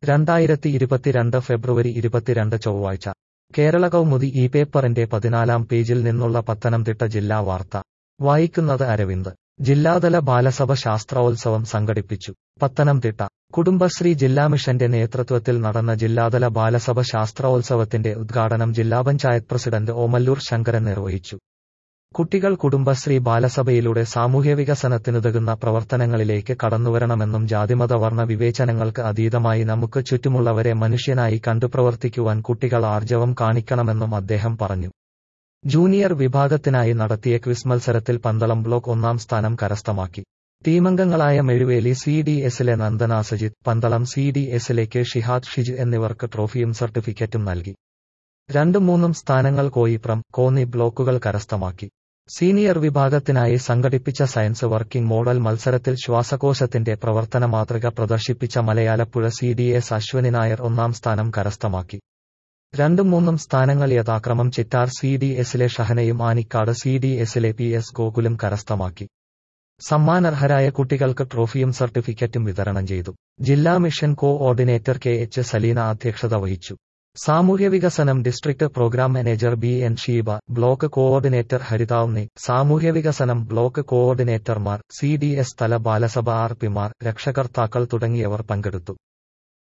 രണ്ടായിരത്തി ഇരുപത്തിരണ്ട് ഫെബ്രുവരി ഇരുപത്തിരണ്ട് ചൊവ്വാഴ്ച കേരള കൗമുദി ഈ പേപ്പറിന്റെ പതിനാലാം പേജിൽ നിന്നുള്ള പത്തനംതിട്ട ജില്ലാ വാർത്ത വായിക്കുന്നത് അരവിന്ദ് ജില്ലാതല ബാലസഭ ശാസ്ത്രോത്സവം സംഘടിപ്പിച്ചു പത്തനംതിട്ട കുടുംബശ്രീ ജില്ലാ മിഷന്റെ നേതൃത്വത്തിൽ നടന്ന ജില്ലാതല ബാലസഭ ശാസ്ത്രോത്സവത്തിന്റെ ഉദ്ഘാടനം ജില്ലാ പഞ്ചായത്ത് പ്രസിഡന്റ് ഓമല്ലൂർ ശങ്കരൻ നിർവഹിച്ചു കുട്ടികൾ കുടുംബശ്രീ ബാലസഭയിലൂടെ സാമൂഹ്യ വികസനത്തിനുതകുന്ന പ്രവർത്തനങ്ങളിലേക്ക് കടന്നുവരണമെന്നും ജാതിമത വർണ്ണ വിവേചനങ്ങൾക്ക് അതീതമായി നമുക്ക് ചുറ്റുമുള്ളവരെ മനുഷ്യനായി കണ്ടു പ്രവർത്തിക്കുവാൻ കുട്ടികൾ ആർജവം കാണിക്കണമെന്നും അദ്ദേഹം പറഞ്ഞു ജൂനിയർ വിഭാഗത്തിനായി നടത്തിയ ക്വിസ് മത്സരത്തിൽ പന്തളം ബ്ലോക്ക് ഒന്നാം സ്ഥാനം കരസ്ഥമാക്കി ടീമംഗങ്ങളായ മെഴുവേലി സി ഡി എസിലെ നന്ദന സജിത് പന്തളം സി ഡി എസിലെ കെ ഷിഹാദ് ഷിജ് എന്നിവർക്ക് ട്രോഫിയും സർട്ടിഫിക്കറ്റും നൽകി രണ്ടും മൂന്നും സ്ഥാനങ്ങൾ കോയിപ്രം കോന്നി ബ്ലോക്കുകൾ കരസ്ഥമാക്കി സീനിയർ വിഭാഗത്തിനായി സംഘടിപ്പിച്ച സയൻസ് വർക്കിംഗ് മോഡൽ മത്സരത്തിൽ ശ്വാസകോശത്തിന്റെ പ്രവർത്തന മാതൃക പ്രദർശിപ്പിച്ച Malayalapuzha C D S Aswani Nair ഒന്നാം സ്ഥാനം കരസ്ഥമാക്കി രണ്ടും മൂന്നും സ്ഥാനങ്ങൾ യഥാക്രമം ചിറ്റാർ സി ഡി എസിലെ ഷഹനയും ആനിക്കാട് സി ഡി എസിലെ പി എസ് ഗോകുലും കരസ്ഥമാക്കി സമ്മാനർഹരായ കുട്ടികൾക്ക് ട്രോഫിയും സർട്ടിഫിക്കറ്റും വിതരണം ചെയ്തു ജില്ലാ mission coordinator K H Saleena അധ്യക്ഷത വഹിച്ചു സാമൂഹ്യ വികസനം district programme manager B N Sheeba block coordinator ഹരിതാവ്നി സാമൂഹ്യ വികസനം ബ്ലോക്ക് കോഓർഡിനേറ്റർമാർ സി ഡി എസ് തല ബാലസഭ ആർ പിമാർ രക്ഷകർത്താക്കൾ തുടങ്ങിയവർ പങ്കെടുത്തു